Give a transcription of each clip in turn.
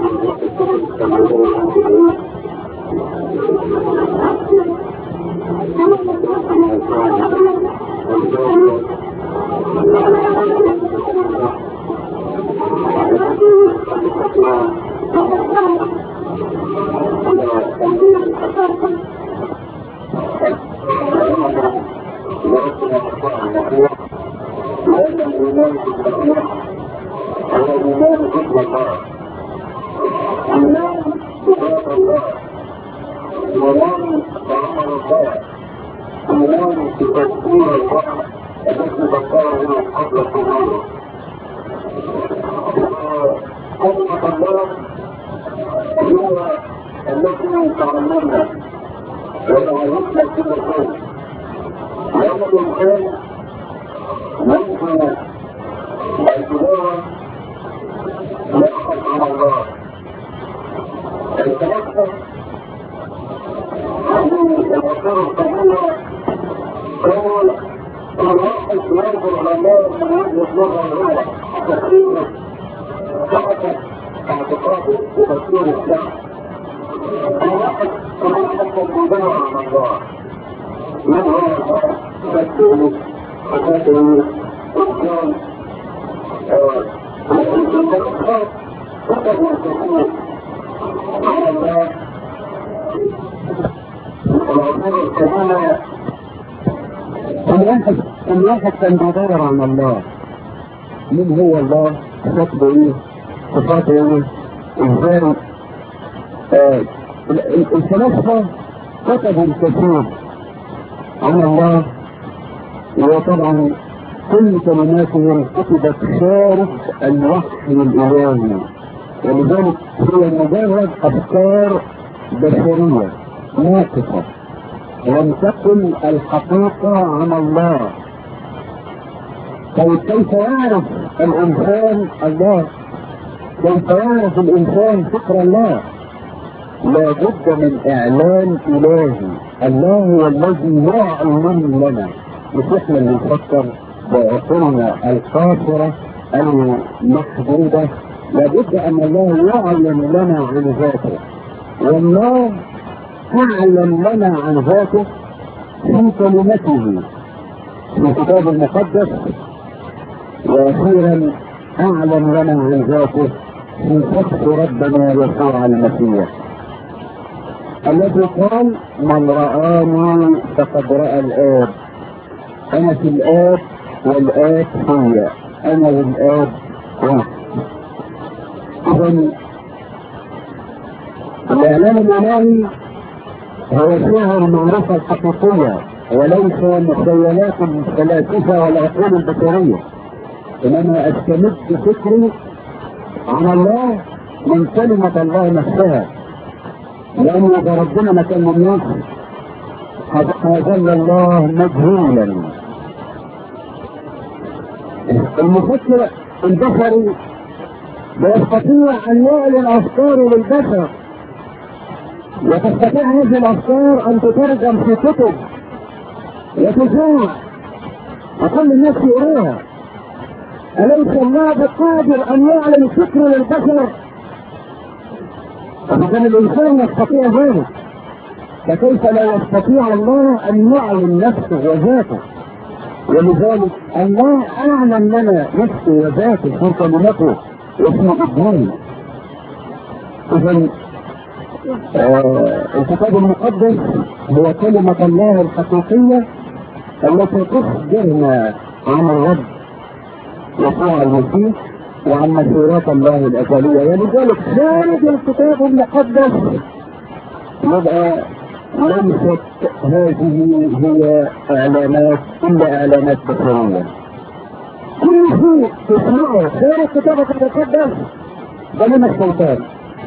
الواحد الواحد كان بيدور عن الله مين هو الله؟ شكله ايه؟ صفاته ايه؟ ازاي؟ آه الفلاسفه كتبوا الكثير عن الله وطبعا كل كلماتهم كتبت خارج الوحي الالهي ولذلك هي مجرد افكار بشريه ناقصه لم تكن الحقيقة عن الله طيب كيف يعرف الإنسان الله كيف يعرف الإنسان فكر الله لا بد من إعلان إلهي الله هو الذي يعلم لنا مش إحنا اللي نفكر بعقولنا القاصرة المحدودة لابد أن الله يعلم لنا عن ذاته والله أعلم لنا عن ذاته في كلمته في الكتاب المقدس وأخيرا أعلم لنا عن ذاته في شخص ربنا يسوع المسيح الذي قال من رآني فقد رأى الآب أنا في الآب والآب فيا أنا والآب واحد إذا الإعلان الإلهي هو شعر المعرفة الحقيقية وليس مخيلات الفلاسفة والعقول البشرية إنما أستمد فكري عن الله من كلمة الله نفسها لأن إذا ربنا ما كان الناس هذل الله مجهولا المفكر البشري لا يستطيع أن يعلن أفكاره للبشر وتستطيع هذه الافكار ان تترجم في كتب وتذاع وكل الناس يقراها اليس الله بقادر ان يعلن فكر للبشر فاذا كان الانسان يستطيع ذلك فكيف لا يستطيع الله ان يعلن نفسه وذاته ولذلك الله اعلن لنا نفسه وذاته في كلمته واسمه الدين اذا آه الكتاب المقدس هو كلمة الله الحقيقية التي تخبرنا عن الرب يسوع المسيح وعن مسيرات الله الأزلية ولذلك خارج الكتاب المقدس يبقى ليست هذه هي إعلانات إلا إعلانات بشرية كل شيء تسمعه خارج الكتاب المقدس ده من الشيطان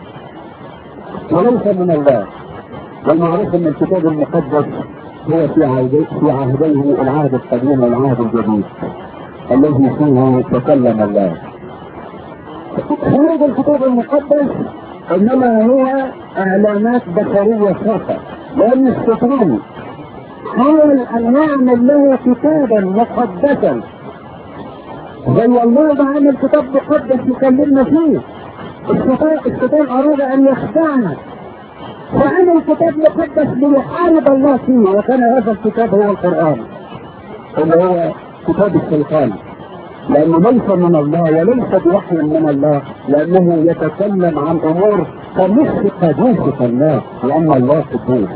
وليس من الله والمعروف ان الكتاب المقدس هو في عهديه في عهديه العهد القديم والعهد الجديد الذي فيه تكلم الله خارج الكتاب المقدس انما هو اعلانات بشريه خاصه لان الشيطان حاول ان يعمل له كتابا مقدسا زي الله ده عامل كتاب مقدس يكلمنا فيه الشيطان الشيطان اراد ان يخدعنا فعمل كتاب مقدس ليحارب الله فيه وكان هذا الكتاب هو القران اللي هو كتاب الشيطان لانه ليس من الله وليس بوحي من الله لانه يتكلم عن امور تمس قداسه الله لان الله قدوس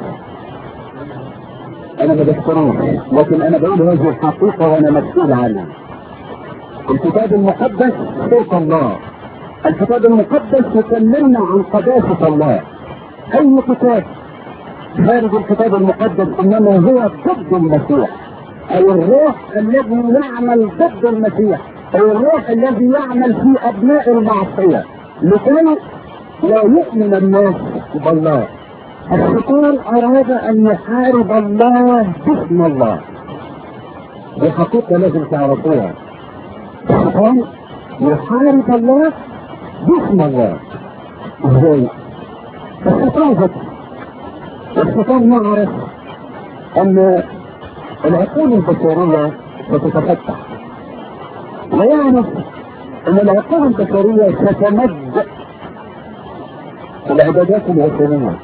انا ما بشكروش لكن انا بقول هذه الحقيقه وانا مسؤول عنها الكتاب المقدس صوت الله الكتاب المقدس يكلمنا عن قداسه الله اي كتاب خارج الكتاب المقدس انما هو ضد المسيح اي الروح الذي يعمل ضد المسيح اي الروح الذي يعمل في ابناء المعصيه لكي لا يؤمن الناس بالله الشيطان اراد ان يحارب الله باسم الله دي حقيقه لازم تعرفوها الشيطان يحارب الله باسم الله ازاي؟ الشيطان ذكي الشيطان يعرف ان العقول البشريه ستتفتح ويعرف ان العقول البشريه ستمد العبادات الوثنيه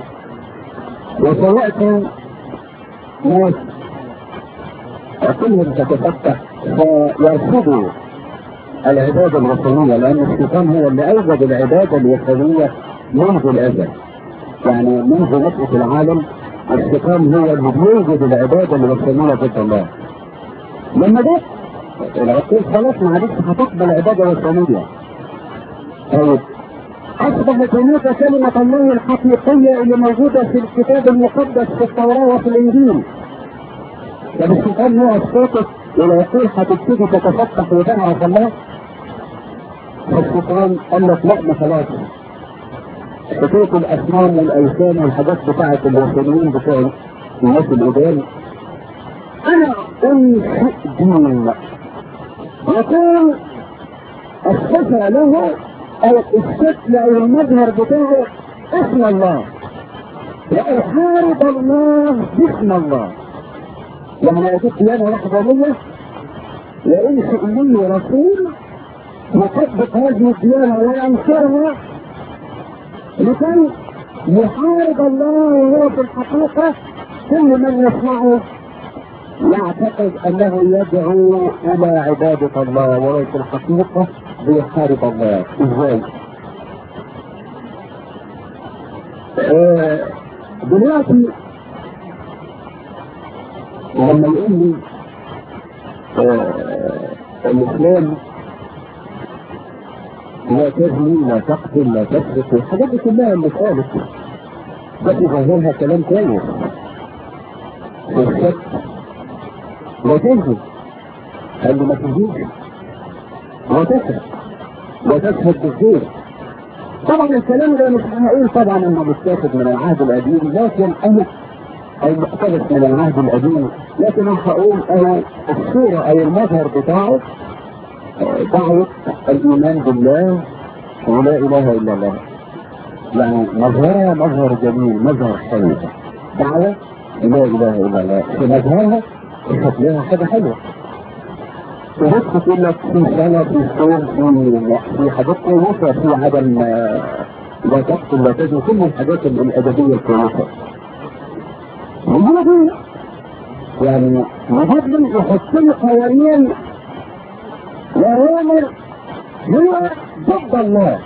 وسياتي ناس عقولهم تتفتح فيرفضوا العباده الوثنيه لان الشيطان هو اللي اوجد العباده الوثنيه منذ الازل يعني منذ نشأة العالم الشيطان هو اللي بيوجد العبادة الوثنية ضد الله. لما ده العقول خلاص معلش هتقبل عبادة وثنية. طيب أصبحت هناك كلمة الله الحقيقية اللي موجودة في الكتاب المقدس في التوراة وفي الإنجيل. طب الشيطان هو الساقط والعقول هتبتدي تتفتح وتعرف الله. فالشيطان قال لك لا ما خلاص حكاية الأصنام والأوثان والحاجات بتاعة الوثنيين بتوع الناس القدام أنا أنشئ دين يكون الصفة له أو الشكل أو المظهر بتاعه اسم الله وأحارب الله باسم الله يعني أجيب ديانة وحدانية وأنشئ لي رسول يطبق هذه الديانة وينشرها لكي يحارب الله وهو في الحقيقة كل من يسمعه يعتقد انه يدعو الى عبادة الله وهو في الحقيقة بيحارب الله ازاي؟ آه دلوقتي لما يقول لي آه الاسلام لا تزني لا تقتل لا تسرق الحاجات دي كلها اللي اتقالت ده في ظاهرها كلام كويس الشك لا تنزل قال له ما تنزلش لا تسرق لا تشهد بالزور طبعا الكلام ده مش هقول طبعا انه متاخد من العهد القديم لكن انا او مقتبس من العهد القديم لكن انا هقول انا الصوره او المظهر بتاعه دعوة الإيمان بالله ولا إله إلا الله يعني مظهرها مظهر جميل مظهر حلو دعوة لا إله إلا الله في مظهرها شكلها حاجة حلوة وبص تقول لك في صلاة في صوم في في حاجات كويسة في عدم لا تقتل لا تزني كل الحاجات الأدبية الكويسة وهنا يعني مهم يحط لي قوانين وأوامر هو ضد الله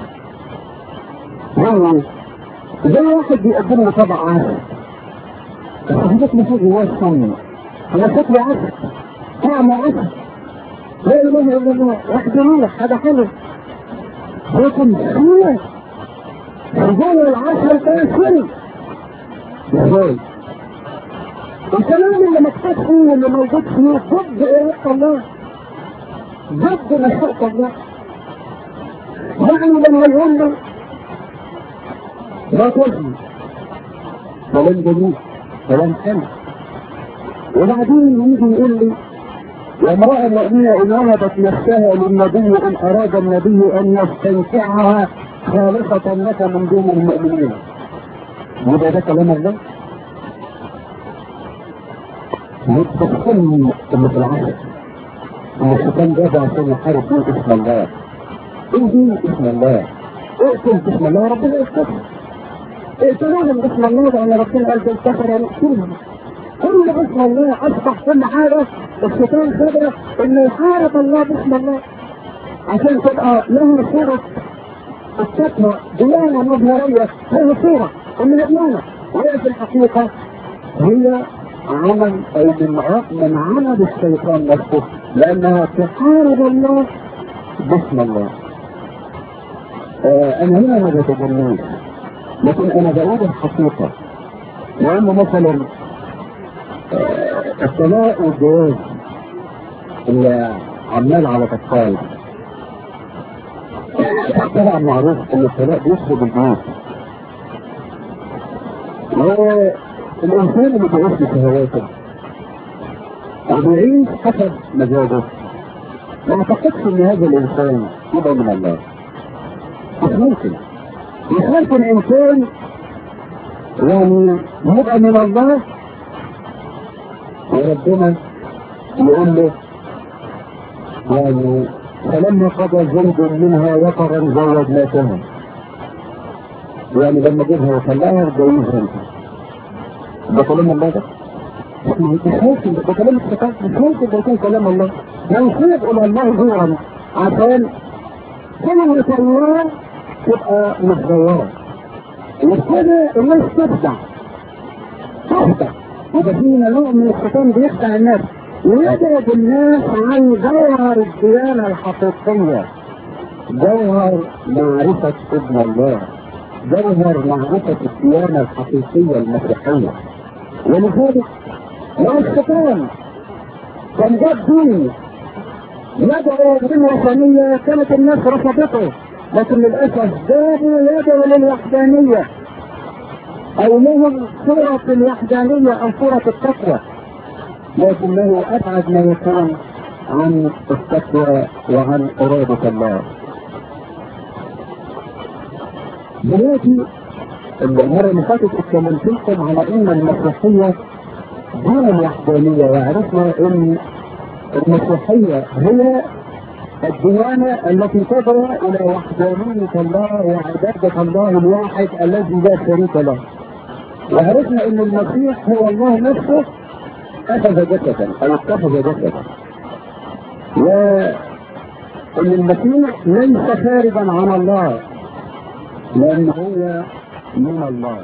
هو زي واحد بيقدم له طبق عسل بس حاجات ما فيه جواه السم هو شكله عسل طعمه عسل لا اله الا الله واحد يروح حاجه حلوه لكن هو جوه العسل ده سم ازاي؟ الكلام اللي مكتوب فيه واللي موجود فيه ضد اراده الله ضد مشيئة الله يعني لما يقول له لا تزني كلام جميل كلام حلو وبعدين يجي يقول لي وامرأة مؤمنة إن وهبت نفسها للنبي إن أراد النبي أن يستنكعها خالصة لك من دون المؤمنين. يبقى ده كلام الله؟ متفقين اللي في العهد الشيطان جاب عشان يحارب فيه اسم الله ايه دي اسم الله اقتل بسم الله ربنا يستغفر اقتلوهم بسم الله لان ربنا قال بالكفر نقتلهم كل بسم الله اصبح كل حاجه الشيطان خبره انه يحارب الله بسم الله عشان تبقى له صوره التقوى ديانه مظهريه له صوره انها ديانه وهي في الحقيقه هي عمل او من من عمل الشيطان نفسه لانها تحارب الله بسم الله آه انا هنا ما بتجننش لكن انا بقول الحقيقه لانه مثلا آه الطلاق والجواز اللي عمال على بطال طبعا معروف ان الطلاق بيخرب البيوت والانسان اللي بيعيش بشهواته وبيعيش حسب مزاجه ما اعتقدش ان هذا الانسان يبقى من الله مش ممكن مش ممكن انسان يعني يبقى من الله وربنا يقول له يعني فلما قضى زيد منها وطرا زوجناكها يعني لما جيبها وخلاها اتجوزها انت ده كلام الله ده مش ممكن ده كلام الشيطان مش ممكن ده يكون كلام الله منسوب الى الله زورا عشان كلمة الله تبقى متغيرة وكده الناس تخدع تخدع يبقى فينا نوع من الشيطان بيخدع الناس ويبعد الناس عن جوهر الديانة الحقيقية جوهر معرفة ابن الله جوهر معرفة الديانة الحقيقية المسيحية ولذلك لو الشيطان كان جاب دين يدعو للوثنية كانت الناس رفضته لكن للأسف جابوا يدعو للوحدانية أو لهم صورة الوحدانية أو صورة التقوى لكنه أبعد ما يكون عن التقوى وعن إرادة الله دلوقتي المرة اللي فاتت اتكلمت لكم على ان المسيحية دين الوحدانية وعرفنا ان المسيحية هي الديانة التي تدعو الى وحدانية الله وعبادة الله الواحد الذي لا شريك له وعرفنا ان المسيح هو الله نفسه اخذ جسدا او اتخذ جسدا وان المسيح ليس خارجا عن الله لأنه هو من الله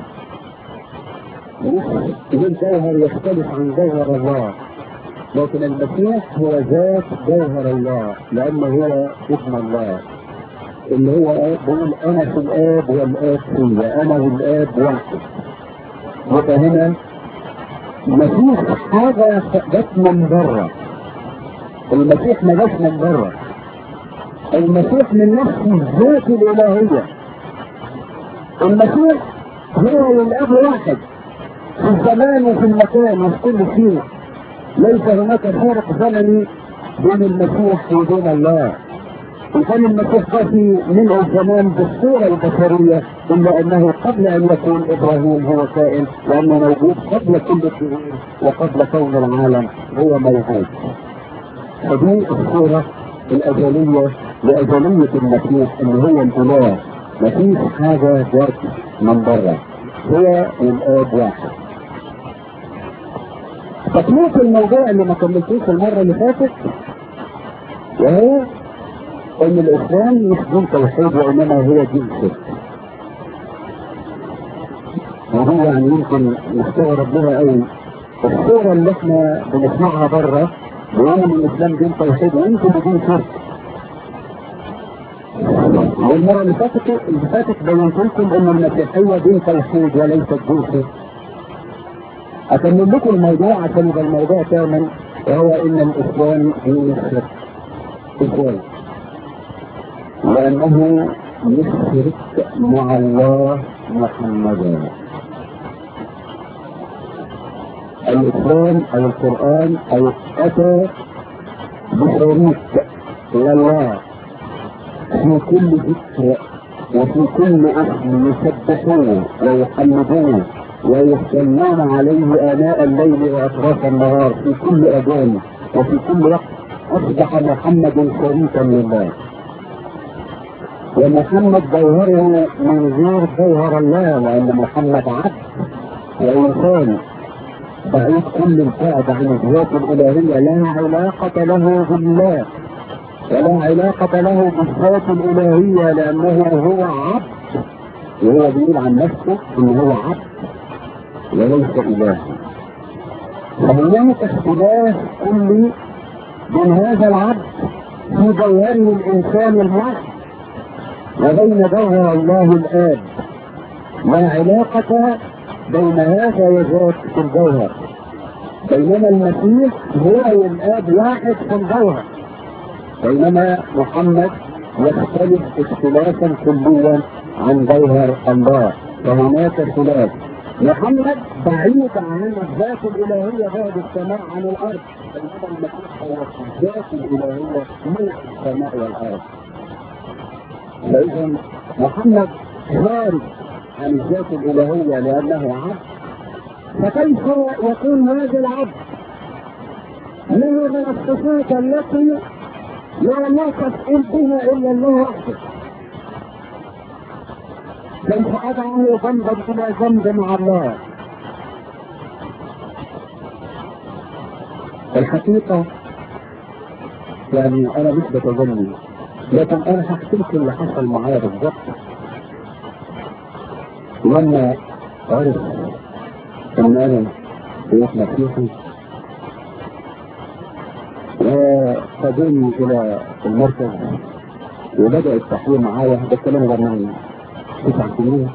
الجوهر يختلف عن جوهر الله لكن المسيح هو ذات جوهر الله لأنه هو ابن الله اللي هو بيقول أنا في الآب والآب فيا أنا والآب واحد يبقى هنا مفيش حاجة جت من بره المسيح ما جاش من بره المسيح من نفس الذات الإلهية المسيح هو والاب واحد في الزمان وفي المكان وفي كل شيء ليس هناك فارق زمني بين المسيح وبين الله وكان المسيح قاسي من الزمان بالصورة البشرية إلا أنه قبل أن يكون إبراهيم هو كائن لأنه موجود قبل كل الشهور وقبل كون العالم هو موجود فدي الصورة الأزلية لأزلية المسيح اللي هو الإله مفيش حاجة جت من بره هو والآب واحد تطبيق الموضوع اللي ما كملتوش المرة اللي فاتت وهو ان الاسلام مش دين توحيد وانما هو دين شرك وهو يعني يمكن نستغرب لها قوي الصورة اللي احنا بنسمعها بره بيقولوا ان الاسلام دين توحيد ويمكن دين شرك والمرة اللي فاتت اللي فاتت بينت لكم ان المسيحية دين توحيد وليست دين شرك اكمل لكم الموضوع عشان يبقى الموضوع كامل وهو ان الاسلام دين الشرك ازاي؟ لانه يشرك مع الله محمدا الاسلام او القران او اتى بشريك لله في كل ذكر وفي كل اسم يسبحوه ويحمدوه ويستنون عليه اناء الليل واطراف النهار في كل اذان وفي كل وقت اصبح محمد شريكا لله ومحمد جوهره من غير جوهر الله لأن محمد عبد وإنسان بعيد كل البعد عن الذات الإلهية لا علاقة له بالله ولا علاقة له بالذات الإلهية لأنه هو عبد وهو بيقول عن نفسه إن هو عبد وليس إله فهناك اختلاف كلي بين هذا العبد في جوهره الإنسان الواحد وبين جوهر الله الآب لا علاقة بين هذا وذاك في الجوهر بينما المسيح هو والآب واحد في الجوهر بينما محمد يختلف اختلافا كليا عن جوهر الله فهناك خلاف محمد بعيد عن الذات الإلهية بعد السماء عن الأرض بينما المسيح هو الذات الإلهية من السماء والأرض فإذا محمد خارج عن الذات الإلهية لأنه عبد فكيف يكون هذا العبد له من الصفات التي لا نقف بها إلا الله وحده كيف أدعو ذنبا إلى ذنب مع الله الحقيقة يعني أنا مش بتظني لكن أنا هحكي لكم اللي حصل معايا بالظبط لما عرف ان انا بيت مسيحي وخدوني الى المركز وبدا التحويل معايا ده الكلام ده من تسع سنين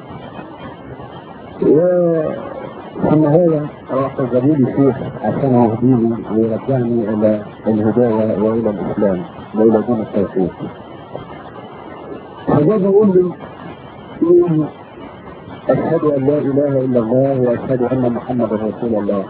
وفي النهاية راح جابوا لي شيخ عشان يهديني ويرجعني إلى الهداية وإلى الإسلام وإلى دين التوحيد. فجاء بيقول لي أشهد أن لا إله إلا الله وأشهد أن محمدا رسول الله.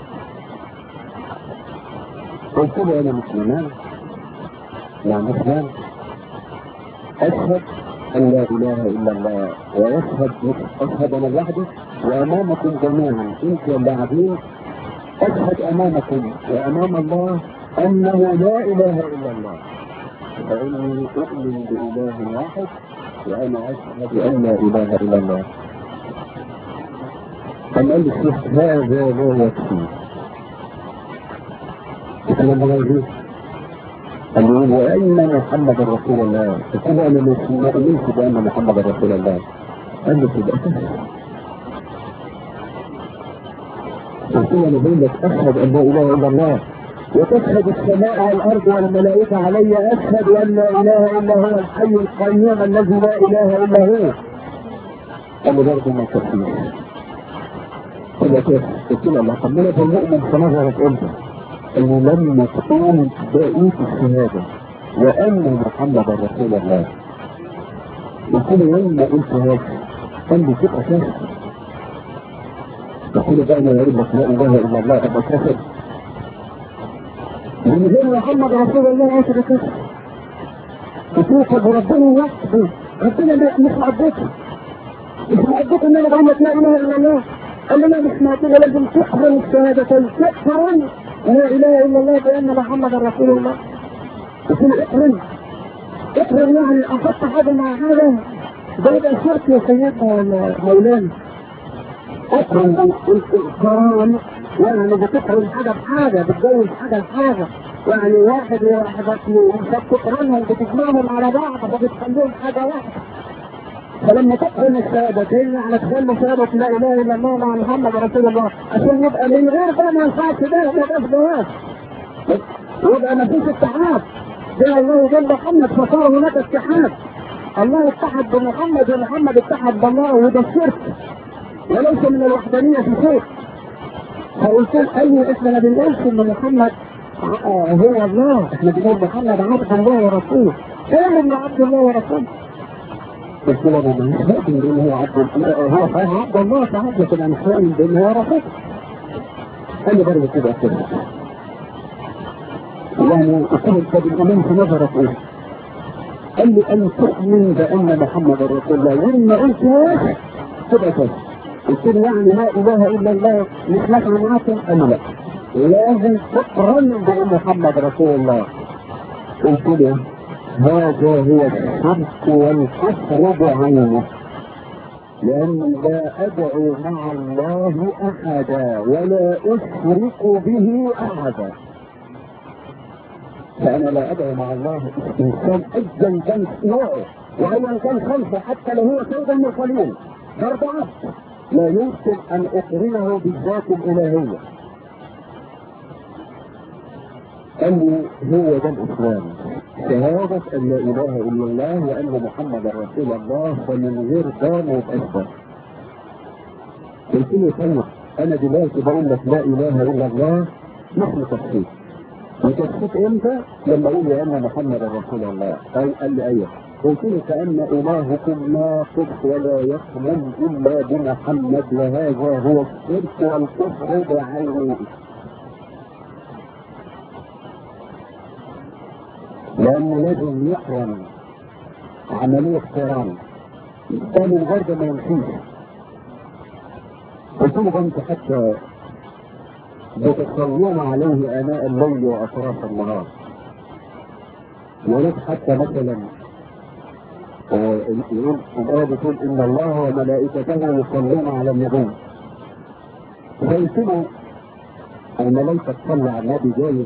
قلت له أنا مسلمان نعم مسلم أشهد أن لا إله إلا الله ويشهد أشهد أنا وحدي وأمامكم جميعا أنت واللاعبين أشهد أمامكم وأمام الله أنه لا إله إلا الله فإني أؤمن بإله واحد وأنا أشهد أن لا إله إلا الله قام قال لي الشيخ هذا لا يكفي الكلام ده يجوز قال لي وأين محمد رسول الله؟ قلت له أنا مش ما أؤمنش بأن محمد رسول الله قال لي كده قلت له أنا بقول لك أشهد أن لا إله إلا الله وتشهد السماء والأرض والملائكة علي أشهد أن لا إله إلا هو الحي القيوم الذي لا إله إلا هو قال لي برضه ما تكفيش قلت له كيف؟ قلت له الله طب ما المؤمن في نظرك أنت انه لما تقوم بقية الشهادة وان محمد رسول الله قلت له لما قلت هذا قال لي تبقى كافر قلت له بقى انا يقول لك لا اله الا الله ابقى كافر من غير محمد رسول الله ابقى كافر قلت له طب ربنا وحده ربنا مش معبدك مش معبدك ان انا بقول لك لا اله الا الله قال لي لا مش معبدك لازم تحرم الشهادتين تحرم لا اله الا الله بان محمد رسول الله قلت له اقرن اقرن يعني احط حاجه مع حاجه ده يبقى شرط يا سيدنا مولانا اقرن الاقران يعني بتقرن حاجه بحاجه بتجوز حاجه بحاجه يعني واحد وواحدة انت بتقرنهم بتجمعهم على بعض فبتخليهم حاجه واحده فلما تقرن الشهادتين يعني تخلي شهادة لا اله الا الله مع محمد رسول الله عشان يبقى من غير ده ما ينفعش ده ما يبقاش جواز يبقى ما فيش اتحاد زي الله جل محمد فصار هناك اتحاد الله اتحد بمحمد ومحمد اتحد بالله وده الشرك وليس من الوحدانية في شيء فقلت له اي احنا ما بنقولش ان محمد هو الله احنا بنقول محمد عبد الله ورسوله فين من عبد الله ورسوله قلت له انا مش مؤمن بان هو عبد هو صحيح عبد الله صحيح لكن انا مش مؤمن بان هو رسول قال لي برضه كده كده يعني قلت له طب الايمان في نظرك ايه؟ قال لي ان تؤمن بان محمد رسول الله وان قلت واحد تبقى كده قلت له يعني لا اله الا الله مش نافع معاكم؟ قال لي لا لازم تقرن بان محمد رسول الله قلت له هذا هو الشرك والكفر بعينه لأني لا أدعو مع الله أحدا ولا أشرك به أحدا فأنا لا أدعو مع الله إنسان أيا كان نوعه وأيا كان خلفه حتى لو هو سيد المرسلين برضه عبد لا يمكن أن أقرنه بالذات الإلهية قال لي هو ده الإسلام شهادة أن لا إله إلا الله وأن محمد رسول الله فمن غير ده ما يبقاش قلت له طيب أنا دلوقتي بقول لك لا إله إلا الله نحن تفسير وتفسير إمتى؟ لما أقول أن محمد رسول الله أي قال لي أيوه قلت له كأن إلهكم ناقص ولا يخمل إلا بمحمد وهذا هو الشرك والكفر بعينه لأنه لازم يقرن عملية قران ده من غير ده ما يمشيش قلت له انت حتى بتصلون عليه اناء الليل واطراف النهار وليس حتى مثلا يقول الآية بتقول إن الله وملائكته يصلون على النبي فقلت له الملائكة تصلي على النبي جايز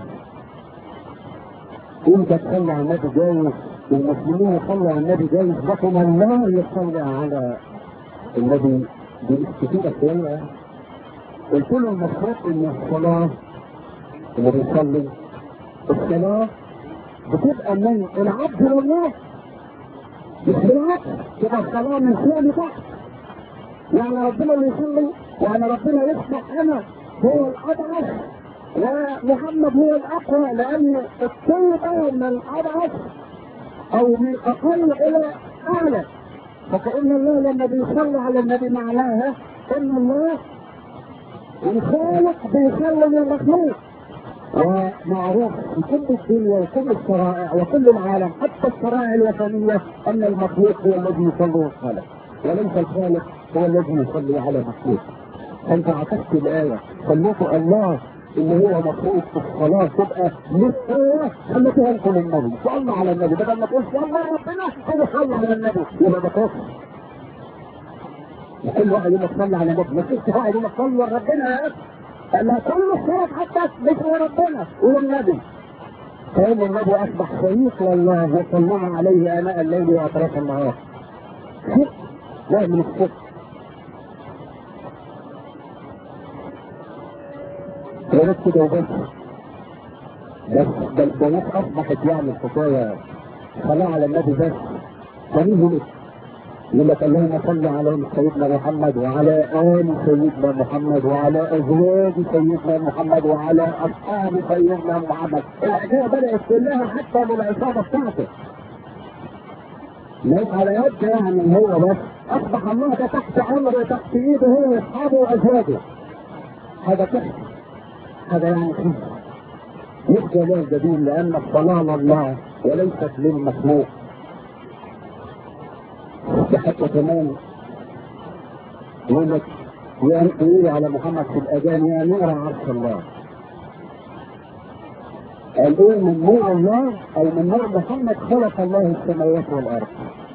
انت تصلي على النبي جايز المسلمين يصلوا على النبي جايز لكن الله يصلي على النبي باستفيدة شوية قلت له المفروض ان الصلاة اللي بيصلي الصلاة بتبقى من العبد لله مش بالعكس تبقى الصلاة من فوق لتحت يعني ربنا اللي يصلي يعني ربنا يصبح انا هو الاضعف ومحمد هو الاقوى لان التوبه من الاضعف او من اقل الى اعلى فكأن الله لما بيصلي على النبي معناها ان الله الخالق بيصلي للمخلوق ومعروف في كل الدنيا وكل الشرائع وكل العالم حتى الشرائع الوثنية ان المخلوق هو الذي يصلي الخالق وليس الخالق هو الذي يصلي على مخلوق فانت عكست الايه خليته الله اللي هو مفروض في الصلاة تبقى مش هو خليتها انت للنبي صلى على النبي بدل ما تقول صلى ربنا تقول صلى على النبي يبقى ده كفر وكل واحد يقول لك صلى على النبي ما فيش واحد يقول لك صلى ربنا يا اخي لا كل الصلاة حتى مش ربنا والنبي فإن النبي أصبح شريك لله وصلى عليه آناء الليل وأطراف النهار شرك لا من الشرك غير كده وبس بس بل بنات اصبحت يعني الخطايا صلاة على النبي بس فمين لك يقول لك اللهم صل على سيدنا محمد وعلى ال سيدنا محمد وعلى ازواج سيدنا محمد وعلى اصحاب سيدنا محمد الاعداء بدات كلها حتى بالعصابه بتاعته ليس على يد يعني هو بس اصبح الله ده تحت امره تحت ايده هو واصحابه وازواجه هذا تحت هذا يعني خير يبقى له دليل لان الصلاه لله وليست للمخلوق حتى كمان يقول لك يقول على محمد في الاذان يا نور عرش الله قال ايه من نور الله او من نور محمد خلق الله السماوات والارض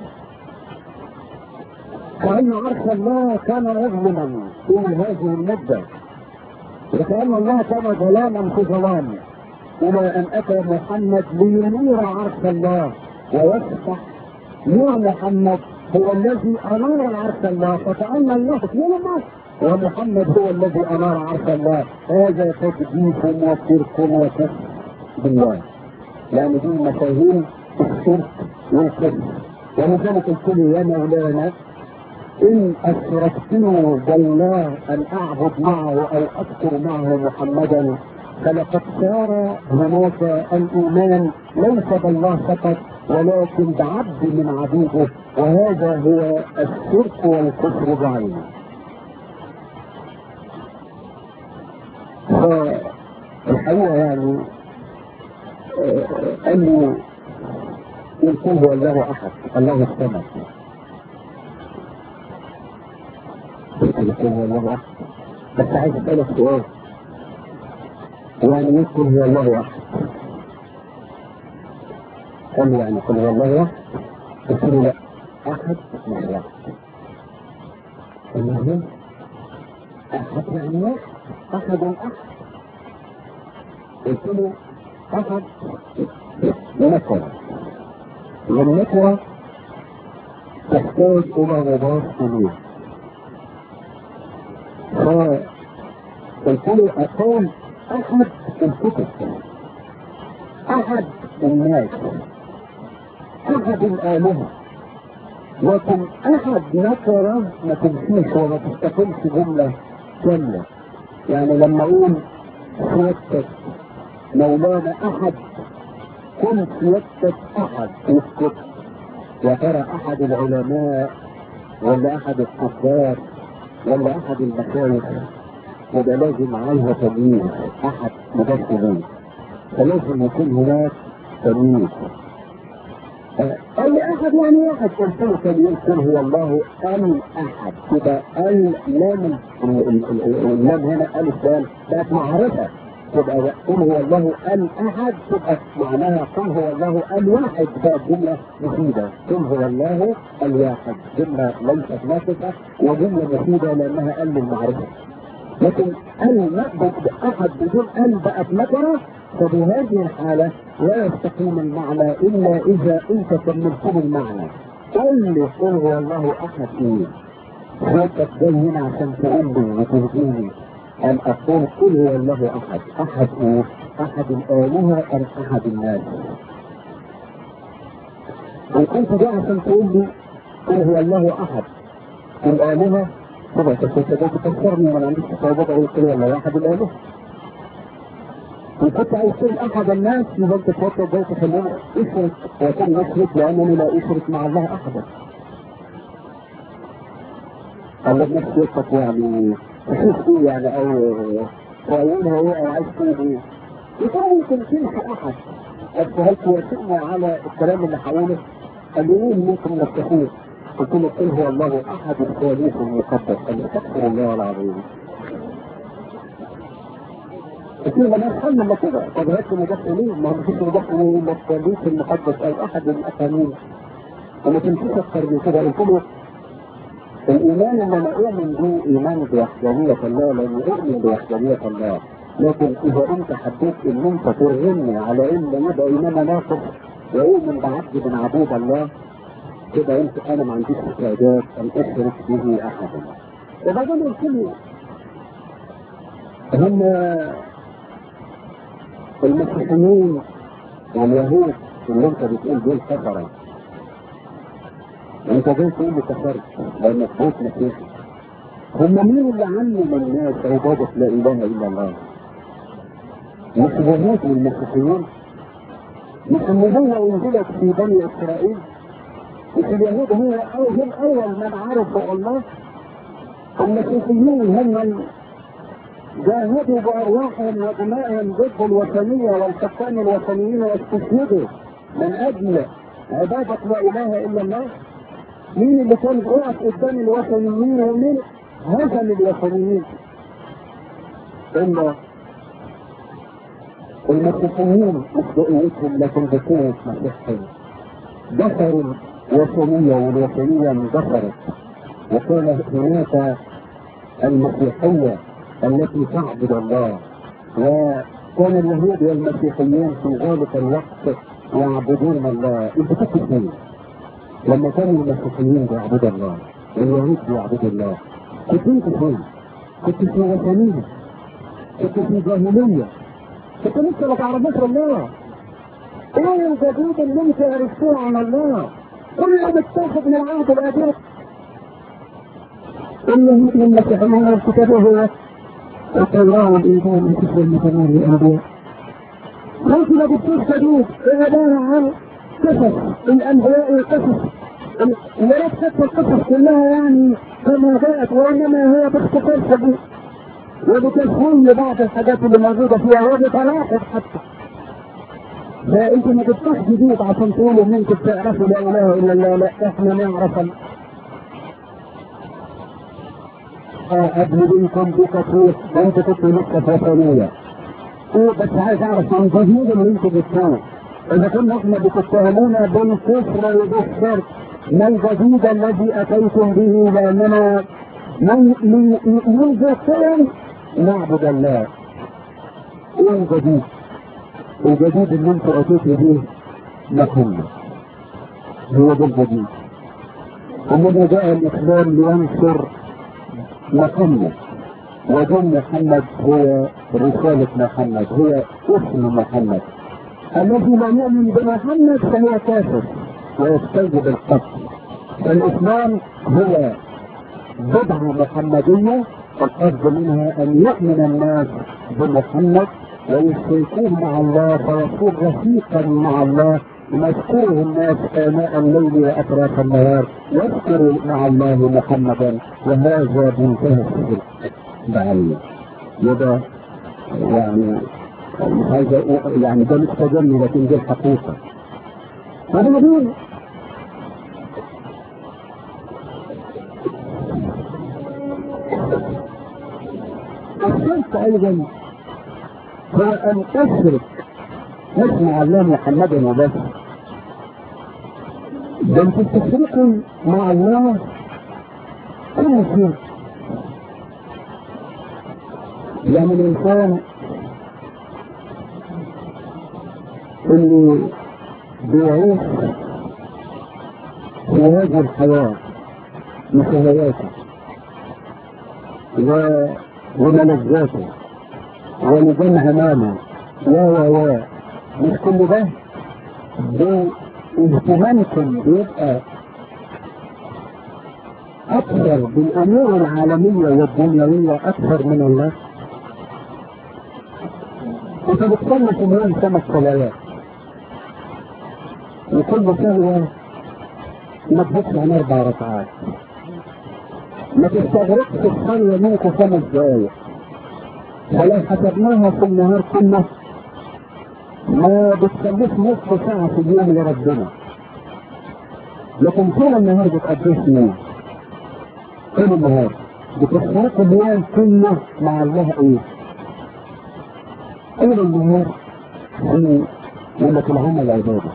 كأن عرش الله كان مظلما طول هذه المدة وكأن الله كان ظلاما في ظلام إلى أن أتى محمد لينير عرش الله ويفتح نور محمد هو الذي أنار عرش الله فكأن الله ظلمه ومحمد هو الذي أنار عرش الله هذا تكذيب وشرك وكفر بالله لأن دي مفاهيم الشرك والكفر ولذلك الكل يا مولانا إن أشركتني بالله أن أعبد معه أو أذكر معه محمدا فلقد صار هناك الإيمان ليس بالله فقط ولكن بعبد من عبيده وهذا هو الشرك والكفر بعينه. فالحقيقة يعني أنه يقول هو الله أحد الله الصمد يقول هو الله أحد بس عايز أسألك سؤال يعني يذكر هو الله أحد قال لي يعني قل هو الله واحد قلت له لا احد مش واحد المهم احد يعني واحد احد احد قلت له احد ونكره والنكره تحتاج الى مضاف اليه فقلت له اقول احد الكتب احد الناس احد الالهه لكن احد نكره ما تمشيش وما تستقلش جمله كامله يعني لما اقول سيادتك مولانا احد كن سيادتك احد اسكت يا ترى احد العلماء ولا احد الكفار ولا احد المشايخ وده لازم عليها تمييز احد مدخلين فلازم يكون هناك تمييز قال لي احد يعني واحد قلت له كان يقول هو الله الاحد كده ال لام اللام هنا الف لام بقت معرفه تبقى قل هو الله الاحد تبقى معناها قل هو الله الواحد بقت جمله مفيده قل هو الله الواحد جمله ليست ناقصه وجمله مفيده لانها ال المعرفه لكن ال احد بدون ال بقت نكره فبهذه الحالة لا يستقيم المعنى إلا إذا أنت كملته المعنى قل لي قل هو الله أحد إيه صوتك جاي هنا عشان تقول لي وتهديني أن أقول قل هو الله أحد أحد إيه أحد الآلهة أم أحد الناس إن كنت جاي عشان تقول لي قل هو الله أحد الآلهة طبعا كنت جاي تفسرني وأنا عندي تصور أقول قل هو الله أحد الآلهة وكنت عايز تقول احد الناس يبقى انت تفكر جاي تخليني اشرك وكان يشرك لانني لا اشرك مع الله احدا. الله بنفس يثق يعني تشوف ايه يعني او رايونها ايه او عايز تقول ايه. يقول ممكن تنسى احد بس هل توافقنا على الكلام اللي حوالك؟ قال لي ايه ممكن نتخوه؟ قلت له قل هو الله احد الثالث المقدس قال لي استغفر الله العظيم. كتير ما حل الا كده طب هات مضاف اليه ما هو مفيش مضاف اليه الا الثالوث المقدس او احد الاثانين وما تمشيش اكتر من كده قلت له الايمان اللي انا اؤمن به ايمان بوحدانيه الله لاني اؤمن بوحدانيه الله لكن اذا انت حبيت ان انت ترغمني على ان يبقى ايماننا ناقص واؤمن بعبد من عبود الله كده انت انا ما عنديش استعداد ان اشرك به احدا وبعدين قلت له هم المسيحيين واليهود اللي انت بتقول دول كفرة انت جاي تقول لي كفرت لانك بوت مسيحي هم مين اللي علم الناس عبادة لا اله الا الله؟ مش اليهود والمسيحيين مش النبوة انزلت في بني اسرائيل مش اليهود هو هم اول من عرفوا الله المسيحيين هم جاهدوا بارواحهم ودمائهم ضد الوثنيه والحكام الوثنيين واستشهدوا من اجل عباده لا اله الا الله مين اللي كان واقف قدام الوثنيين ومين هزم الوثنيين الا المسيحيين بقوتهم لكن بقوه مسيحيه دخلوا الوثنيه والوثنيه اندثرت وكان هناك المسيحيه التي تعبد الله وكان اليهود والمسيحيين في ذلك الوقت يعبدون الله انت كنت فين؟ لما كانوا المسيحيين بيعبدوا الله واليهود بيعبدوا الله كنت انت فين؟ كنت في وثنيه كنت في جاهليه كنت لسه ما تعرفوش الله ايه الجديد اللي انت عرفتوه عن الله؟ كله متاخد من العهد القديم اليهود والمسيحيين والكتاب هو التوراة والإنجيل من كتب المتنور للأنبياء. ليس ما جبتوش جديد عبارة عن قصص الأنبياء والقصص وليس حتى القصص كلها يعني كما جاءت وإنما هي باختصار شديد وبتسهيل لبعض الحاجات اللي موجودة فيها وبتلاحظ حتى فأنت ما جبتوش جديد عشان تقولوا إن أنتوا بتعرفوا لا إله إلا الله لا إحنا نعرف قبل منكم بكثير وانت كنت لسه في وطنيه ايه بس عايز اعرف عن الجهود اللي انتوا بتسووا إذا كنا إحنا بتتهمونا بالكفر وبالشرك ما الجديد الذي أتيتم به لأننا من من منذ سنة نعبد الله ايه الجديد؟ الجديد اللي انتوا اتيتوا به محمد هو ده الجديد ومن جاء الاسلام لينصر محمد ودين محمد هو رسالة محمد هو اسم محمد الذي لا يؤمن بمحمد فهو كافر ويستوجب القتل فالاسلام هو بدعة محمدية القصد منها ان يؤمن الناس بمحمد ويشركوه مع الله فيكون رفيقا مع الله يذكره الناس آناء الليل وأطراف النهار يذكر مع الله محمدا وهذا منتهى الصدق بعلم وده يعني هذا يعني ده مش تجلي لكن دي الحقيقة هذا مدين الشرك أيضا هو أن تشرك اسم الله محمدا وبس ده انت تشركوا مع الله كل شيء يعني الإنسان اللي بيعيش في هذه الحياة بشهواته و... وملذاته ولجان همامه و و و مش كل ده باهتمامكم بيبقى أكثر بالأمور العالمية والدنيوية أكثر من الله أنت بتصلي في اليوم خمس صلوات وكل صلوة ما تبص عن أربع ركعات ما تستغرقش الصلاة منكم خمس دقايق فلو حسبناها في النهار كله ما بتخليش نصف ساعة في اليوم لربنا لكن طول النهار بتقضيه مين؟ طول النهار بتخلق اليوم كله مع الله ايه؟ طول النهار في يقول لك العمل عبادة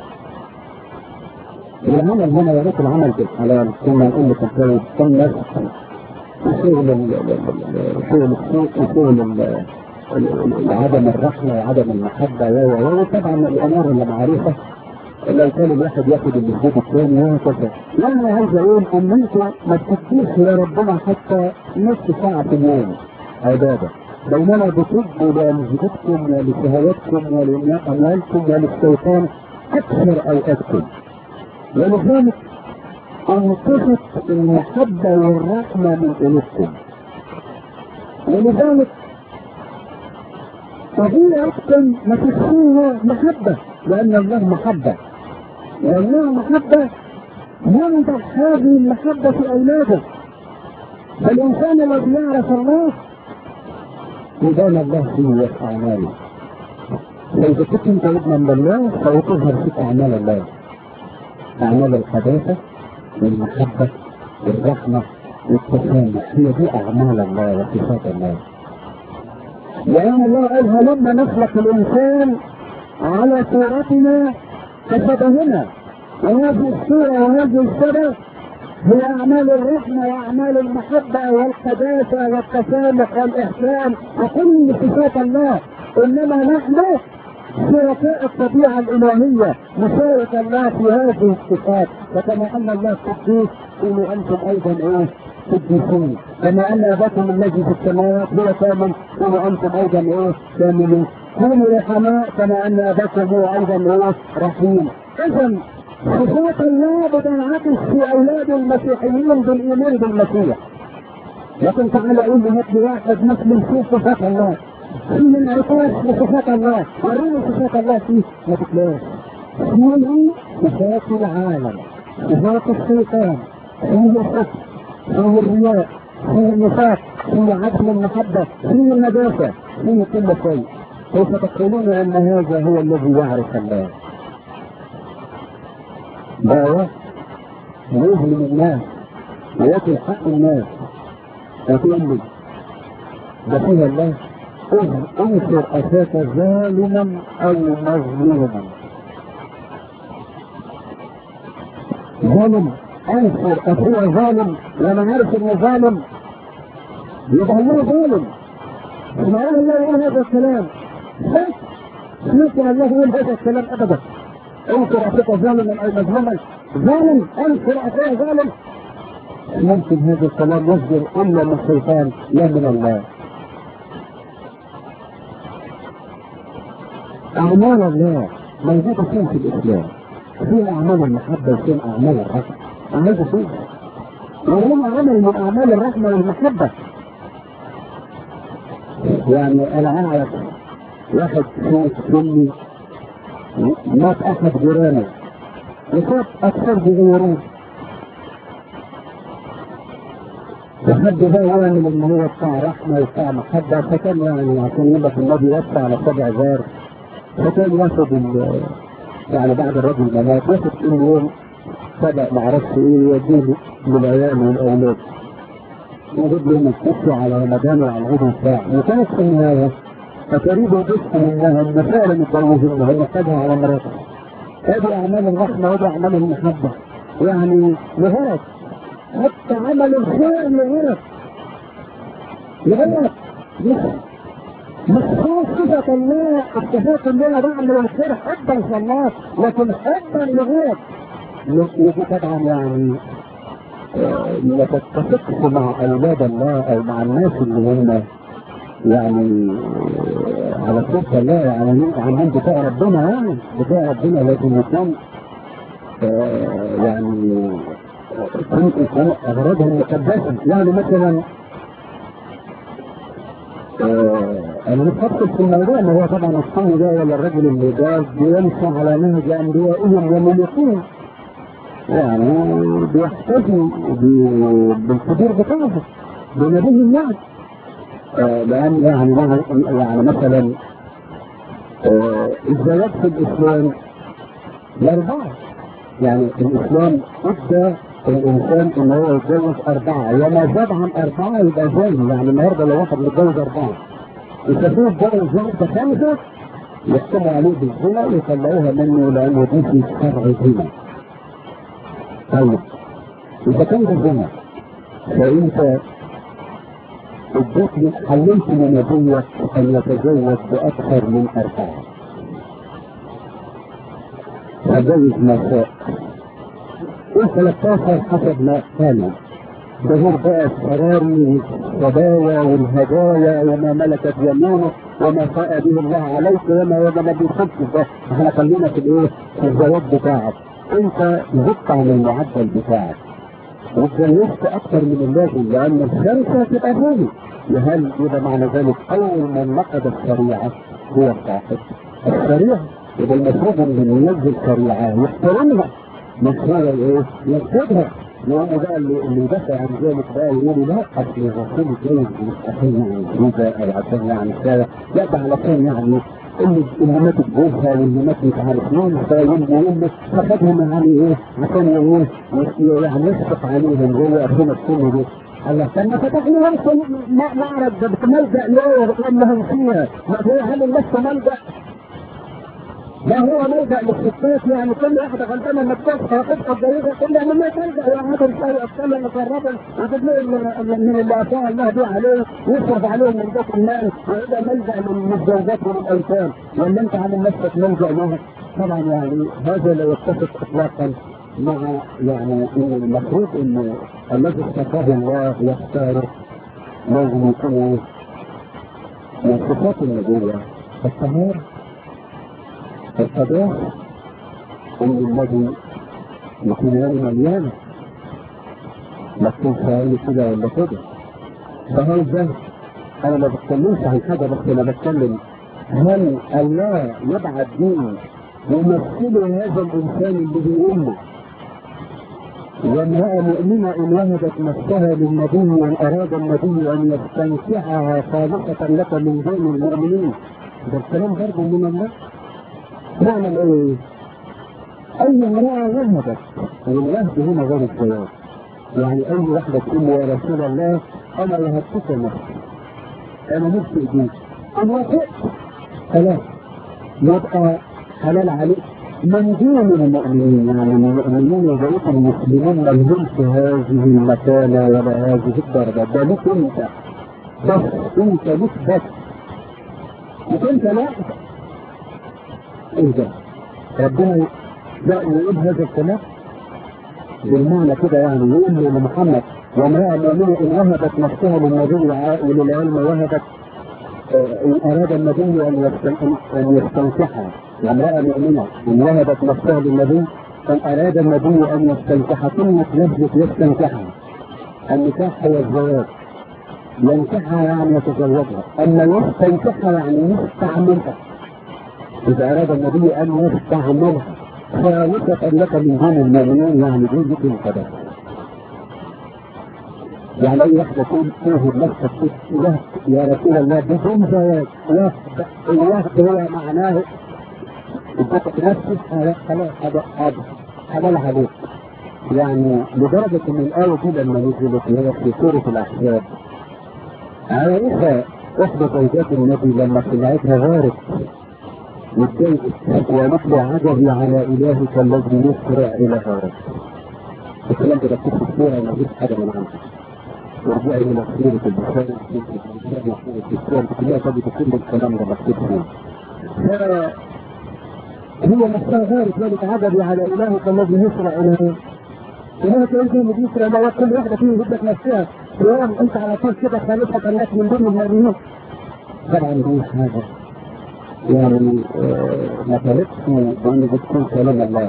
العمل هنا يا ريت العمل بالحلال كنا نقول لك ازاي كم ناس شغل شغل السوق وشغل عدم الرحمة وعدم المحبة و و طبعا الأمور اللي معروفة لو كان الواحد ياخد الجهود الثاني وهكذا لا انا عايز اقول ان انت ما تديش لربنا حتى نص ساعة في اليوم عبادة بينما بتدوا لأنزلتكم ولشهواتكم ولأموالكم وللشيطان أكثر أوقاتكم ولذلك انقصت المحبة والرحمة من قلوبكم ولذلك طبيعتكم ما تكفيها محبة لأن الله محبة والله محبة ينضح هذه المحبة في أولاده فالإنسان الذي يعرف الله يبان الله فيه وفي أعماله فإذا كنت أنت ابنا لله فيظهر فيك أعمال الله أعمال الحداثة والمحبة والرحمة والتسامح هي دي أعمال الله وصفات الله لأن الله قال هلما نخلق الإنسان على صورتنا كشبهنا وهذه الصورة وهذه الصورة هي أعمال الرحمة وأعمال المحبة والقداسة والتسامح والإحسان وكل صفات الله إنما نحن شركاء الطبيعة الإلهية نشارك الله في هذه الصفات وكما أن الله قدوس قولوا أنتم أيضا إيه قديسون كما أن أباكم الذي في السماوات هو كامل قولوا أنتم أيضا إيه كاملون كونوا رحماء كما أن أباكم هو أيضا إيه رحيم إذا صفات الله بتنعكس في أولاد المسيحيين بالإيمان بالمسيح لكن تعالى قول لي هات لي واحد مسلم شوف صفات الله في انعكاس لصفات الله وريني صفات الله فيه ما تتلاقيش فيه صفات العالم صفات الشيطان فيه الحب فيه الرياء فيه النفاق فيه عدم المحبة فيه النجاسة فيه كل شيء كيف تقولون ان هذا هو الذي يعرف الله دعوة ويظلم الناس وياكل حق الناس وتقول لي ده فيها الله انصر اخاك ظالما او مظلوما ظالم انصر اخوه ظالم وانا عارف انه ظالم يبقى الله ظالم سبحان الله يقول هذا الكلام بس ممكن الله يقول هذا الكلام ابدا انصر اخوك ظالما او مظلوما ظالم انصر اخوه ظالم ممكن هذا الكلام يصدر الا من الشيطان لا من الله اعمال الله موجوده فين في الاسلام في اعمال المحبه وفي اعمال الرحمه عايز اشوف وهو عمل من اعمال الرحمه والمحبه يعني انا اعرف واحد في سني مات احد جيرانه وصاب اطفال صغيرين وحد ده يعمل ان هو بتاع رحمه وبتاع محبه فكان يعني عشان يبقى في النادي يوسع على سبع زار فكان ياخد ال- يعني بعد الرجل ما مات ياخد كل يوم سبع معرفش ايه يوديه للعيال والاولاد يجيب لهم الكفر على رمضان وعلى العيد وبتاع وكانت في النهايه فتريد بس انها ان فعلا متجوزين هم خدها على مراته هذه اعمال الرحمه وهذه اعمال المحبه يعني لغرض حتى عمل الخير لغرض لغرض مش مش خاصة الله اتفاق ان انا بعمل الخير حبا في الله لكن حبا لغرض ودي طبعا يعني آه، ما تتفقش مع اولاد الله او مع الناس اللي هم يعني آه، على صوت الله يعني عاملين بتاع ربنا يعني بتاع ربنا لكن يكون آه، يعني كنت يكون اغراضهم مقدسه يعني مثلا آه، انا مش هدخل في الموضوع ما هو طبعا الصني ده ولا الرجل اللي ده بيمشي على نهج انبيائهم وملوكهم يعني بيحتفوا ب- بالحضور بتاعهم بنبيهم يعني آه، لان يعني مع- يعني مثلا آه، الزواج في الاسلام الاربعه يعني الاسلام ادى الانسان ان هو يتجوز اربعه وما زاد عن اربعه يبقى زاني يعني النهارده لو واحد متجوز اربعه يسموه اتجوز واحده خمسه يحكموا عليه بالزنا ويطلعوها منه لانه دي في شرع الزنا. طيب اذا كان ده زنا فانت اديتني حللت من ابوك ان يتزوج باكثر من اربعه. فجوز ما شاء. و13 حسب ما قالوا ده غير بقى السراري والصبايا والهدايا وما ملكت يمينه وما شاء به الله عليك وما وما ما بيخدش ده احنا خلينا في الايه؟ في الزواج بتاعك انت زدت عن المعدل بتاعك واتجوزت اكثر من اللازم لان الخمسه تبقى غالي هل يبقى معنى ذلك اول من نقض الشريعه هو الصاحب الشريعه يبقى المفروض ان اللي ينزل شريعه يحترمها مش هو ايه ينقضها لانه بقى اللي اللي يدافع عن ذلك بقى يقول لا اصل الرسول جاي مش عشان يعني زوجة او عشان يعني كذا لا ده علشان يعني اللي اللي ماتت جوزها واللي مات مش عارف مين فيقول يقول فخدهم يعني ايه عشان يقول يعني يشفق عليهم زي اخونا السني دي الله لما فتحنا لهم ما معرض ملجأ ليه لانهم فيها ما هو هل لسه ملجأ ما هو ملجأ للستات يعني كل واحدة غلبانة لما تكون تبقى جيدة كل ما ما تلجأ يا هذا الشيء أطفال مقربا وتجيب لهم من اللي أعطاه الله به عليه ويصرف عليهم من ذات المال ويبقى ملجأ للزوجات وللأيتام ولا أنت عامل نفسك ملجأ له طبعا يعني هذا لا يتفق إطلاقا مع يعني إن المفروض إنه الذي اصطفاه الله يختاره لازم يكون من صفات النبوة الطهارة القضاء ان الذي يكون يعني مليان ما تكون سؤالي كده ولا كده فهو ده انا ما بتكلمش عن حاجه بس انا بتكلم هل الله يبعث دين يمثل هذا الانسان اللي بيقول له وامرأة مؤمنة إن وهبت نفسها للنبي وإن أراد النبي أن يستنكحها خالصة لك من دون المؤمنين ده الكلام برضه من الله نعمل ايه؟ اي امرأة وهبت والوهب هنا غير الزواج يعني اي واحدة تقول يا رسول الله انا وهبتك نفسي انا نفسي ايديك انا وافقت خلاص يبقى حلال عليك من دون المؤمنين يعني المؤمنين وبقية المسلمين ما لهمش هذه المكانة ولا هذه الدرجة ده ليك انت بس انت ليك بس مش انت لا ايه ده ربنا لا يقول هذا الكلام بالمعنى كده يعني يقول له لمحمد وامرأة مؤمنة إن وهبت نفسها للنبي وللعلم وهبت إن أراد النبي أن أن يستنكحها وامرأة مؤمنة إن وهبت نفسها للنبي أن أراد النبي أن يستنكحها كلمة لفظة يستنكحها النكاح هو الزواج ينكحها يعني يتزوجها أما يستنكحها يعني يستعملها إذا أراد النبي أن يستعملها خالصة لك من دون المؤمنين يعني دون ذكر القدر يعني اي واحدة تقول توهب نفسك تقول يا رسول الله بدون زواج وحد الوحد هو معناه ادتك نفسك خلاص هذا هذا هذا عليك يعني لدرجة ان الآية دي لما نزلت هي في سورة الأحزاب عائشة إحدى زوجات النبي لما سمعتها غارت واتضايقت وقالت له عجبي على إلهك الذي يسرع إلى غارت الكلام ده بكتب في السورة وما جبت حاجة من عندي وارجعي الى سيرة البخاري في السورة كلها تجد كل الكلام ده مكتوب فيه هي نفسها غارت ذلك عجبي على إلهك الذي يسرع إلى إلهك أنت اللي بيسرع ما كل واحدة فيهم بدك نفسها يوم أنت على طول كده خالفك الناس من ضمن المؤمنين طبعا دي حاجة يعني ما طلبتش بأن بتكون كلام الله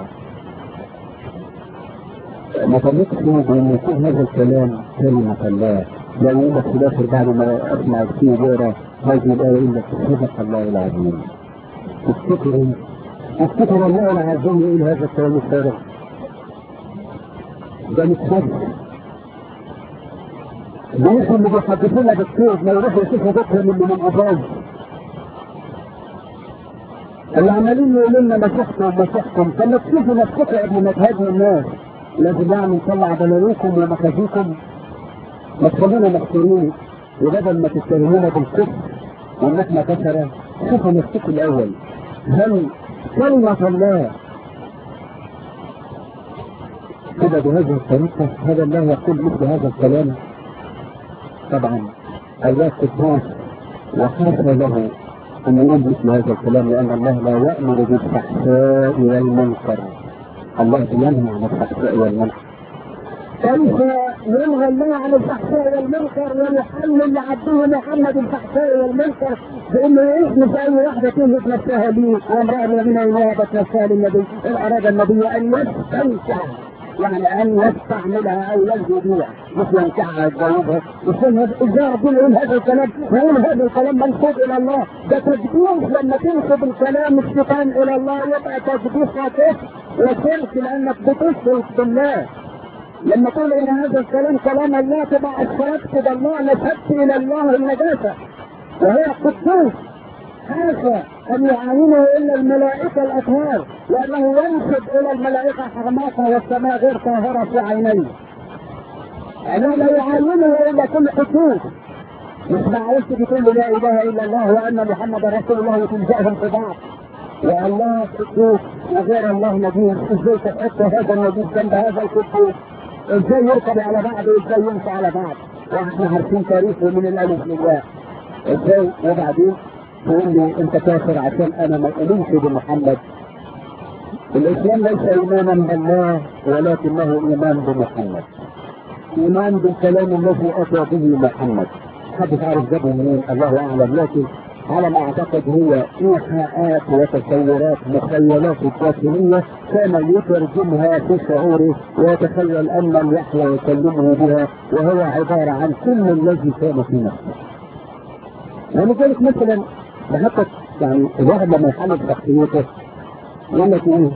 ما طلبتش بأن يكون هذا الكلام كلمة الله لا يقول لك في الآخر بعد ما أسمع فيه وأقرأ هذه الآية يقول لك صدق الله العظيم افتكروا افتكر الله العظيم يقول هذا الكلام الفارغ ده متخصص ليش اللي بيحدثونا بالصوت ما يروحوا يشوفوا بكره من من عظام اللي عمالين يقولوا لنا مسيحكم مسيحكم فما تشوفوا نفسكم قبل ما تهاجموا الناس لازم يعني نطلع بلاويكم ومخازيكم ما تخلونا مخسورين وبدل ما تتهمونا بالكفر وان احنا كسره شوفوا نفسكم الاول هل كلمة الله كده بهذه الطريقة هذا الله يقول مثل هذا الكلام طبعا الله قدوس وحاش له أن يقول مثل هذا الكلام لأن الله لا يأمر بالفحشاء والمنكر الله ينهى عن الفحشاء والمنكر كيف ينهى الله عن الفحشاء والمنكر ويحلل لعبده محمد الفحشاء والمنكر بانه يعيش في اي واحده تهلك نفسها لي وامراه الذين وهبت نفسها للنبي ان اراد النبي ان يستمتع يعني ان يستعملها او يلجو بها مش ينكحها يتجوزها ازاي ربنا يقول هذا الكلام ويقول هذا الكلام منسوب الى الله ده تجديد لما تنسب الكلام الشيطان الى الله يبقى تجديد خاطئ وشرك لانك بتشرك بالله لما تقول ان هذا الكلام كلام الله تبقى اشركت بالله نسبت الى الله النجاسه وهي قدوس حاشا ان يعاينه الا الملائكه الاطهار لانه ينسب الى الملائكه حرماتها والسماء غير طاهره في عينيه انه لا يعاينه الا كل قدوس مش معقولش بتقول لا اله الا الله وان محمد رسول الله وتلزقهم في بعض والله قدوس وغير الله نجيب ازاي تحط هذا النجيب جنب هذا القدوس ازاي يركب على بعض وازاي يمشي على بعض واحنا عارفين تاريخه من الالف للياء ازاي وبعدين تقول لي انت كافر عشان انا ما اؤمنش بمحمد الاسلام ليس ايمانا بالله ولكنه ايمان بمحمد ايمان بالكلام الذي اتى به محمد محدش عارف جابه منين الله اعلم لكن على ما اعتقد هو ايحاءات وتصورات مخيلات الباطنية كان يترجمها في شعوره ويتخيل ان الوحي يكلمه بها وهو عبارة عن كل الذي كان في نفسه ولذلك مثلا حتى يعني الواحد لما يحلل شخصيته يقول لك ايه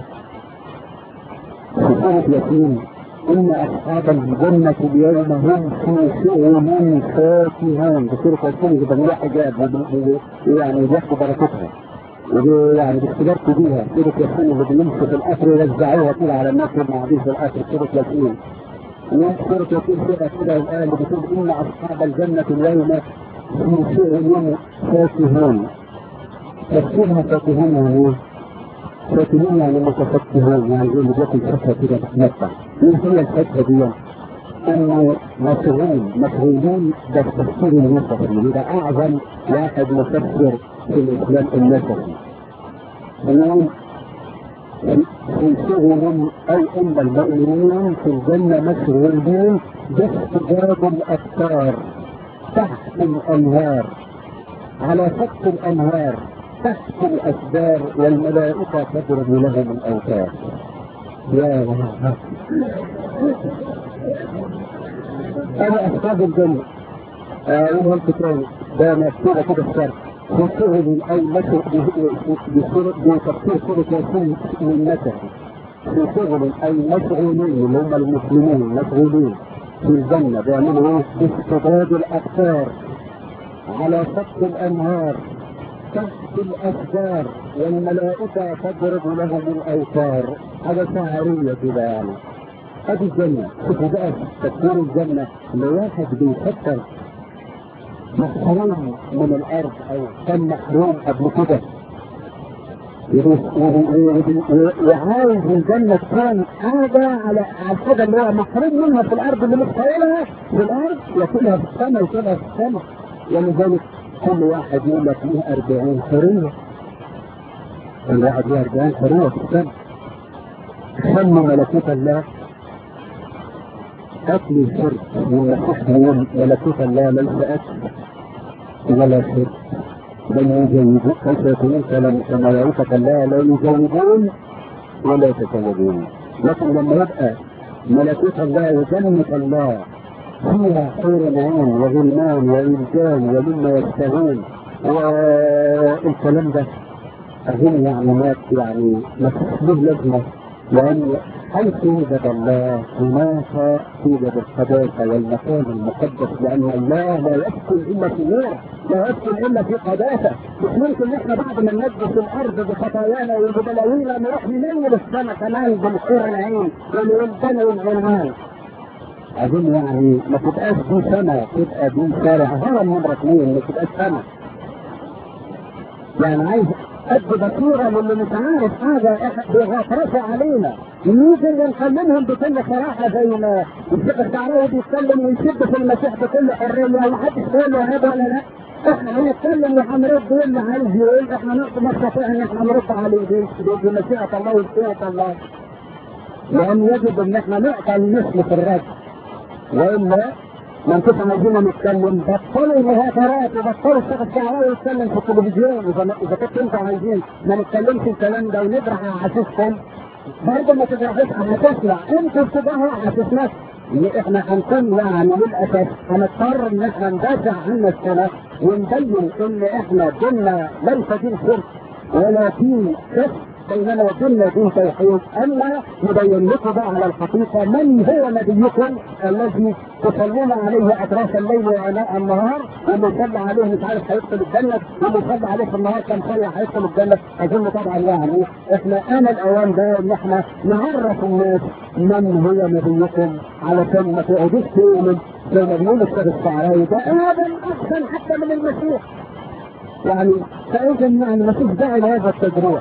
في سورة ياسين إن أصحاب الجنة اليوم هم في شؤون فاكهون بسورة ياسين بتعملوا حجاب يعني بياخدوا بركتها ويعني باختباركم بيها سورة ياسين اللي بيمشوا في القصر يوزعوها كده على الناس اللي قاعدين في القصر سورة ياسين سورة ياسين كده كده الآية اللي بتقول إن أصحاب الجنة اليوم في شؤون فاكهون تفسيرها فاكهون يعني فاتنين يعني متفكهون يعني اللي بياكل فاكهه كده بتمتع ايه هي الفاكهه دي؟ انه مشغول مشغولين بالتفسير النسخي ده اعظم واحد مفسر في الاسلام النسخي يقول في شغل او ان المؤمنين في الجنه مشغولين باستجاب الافكار تحت الانهار على سقف الانهار تحت الاشجار والملائكه تضرب لهم الاوتار يا الله انا اصحاب الجنه اقولها لكم تاني ده مكتوبه كده في الشرح في شغل او نشر بتفسير سوره ياسين من نسخ في شغل اي مشغولين اللي هم المسلمين مشغولين في الجنه بيعملوا ايه؟ استباد الاقطار على سقف الانهار تحت الاشجار والملائكه تضرب لهم الاوتار حاجه شاعريه كده يعني ادي الجنه شوفوا بقى تفكير الجنه اللي واحد بيفكر محروم من الارض او كان محروم قبل كده وعايز الجنة تكون حاجة على على الحاجة اللي هو محروم منها في الأرض اللي مش طايلها في الأرض ياكلها في السماء ياكلها في السماء ولذلك كل واحد يقول لك ليه 40 حرية كل واحد ليه 40 حرية في السماء سمى ملكوت الله أكل الشرب والمسيح يقول ملكوت الله ليس أكل ولا شرب بل يجوبون كيف يكونون كملائكة الله لا يجوبون ولا يتزوجون لكن لما يبقى ملكوت الله وجنة الله فيها حور عين وغلمان وإنسان ومما يشتهون والكلام ده أظن يعني ما يعني ما فيش له لازمة لأن حيث يوجد الله هناك توجد القداسة والمكان المقدس لأن الله لا يسكن إلا في نور لا يسكن إلا في قداسة مش ممكن إحنا بعد ما ننجس الأرض بخطايانا وبدلاوينا نروح ننيل السماء كمان بالحور العين والولدان والغلمان أظن يعني ما تبقاش دي سماء تبقى دي شارع هرم نمرة اثنين ما تبقاش سماء يعني عايز قد بصيرة للي مش عارف حاجة بيغطرسوا علينا نيجي نكلمهم بكل صراحة زي ما الشيخ الشعراوي بيتكلم ويشد في المسيح بكل حرية ومحدش يقول له هذا ولا لا احنا هنتكلم وهنرد يقول اللي عايز يقول احنا نقدر نستطيع ان احنا نرد عليه بمشيئة الله وبشيئة الله لأن يجب ان احنا نعطى المثل في الرد وإلا ما انتوش عايزين نتكلم بطلوا المهاترات وبطلوا الشيخ الشعراوي يتكلم في التلفزيون اذا اذا كنتوا انتوا عايزين ما نتكلمش الكلام ده ونجرح على عساسكم برضه ما تجرحوش على عساسنا انتوا بتجرحوا على عساسنا احنا هنكون يعني للاسف هنضطر ان احنا ندافع عن نفسنا ونبين ان احنا ديننا ليس دين شرك ولا دين كفر بينما وكنا دين توحيد اما نبين لكم بقى على الحقيقه من هو نبيكم الذي تصلون عليه اطراف الليل وعناء النهار واللي يصلي عليه مش عارف هيدخل الجنه واللي يصلي عليه في النهار كم صلاه هيدخل الجنه اظن طبعا يعني احنا انا الاوان ده ان احنا نعرف الناس من هو نبيكم علشان ما تقعدوش تؤمن زي ما بيقول الشيخ الشعراوي ده ادم احسن حتى من المسيح يعني فاذا يعني ما فيش داعي لهذا التجريح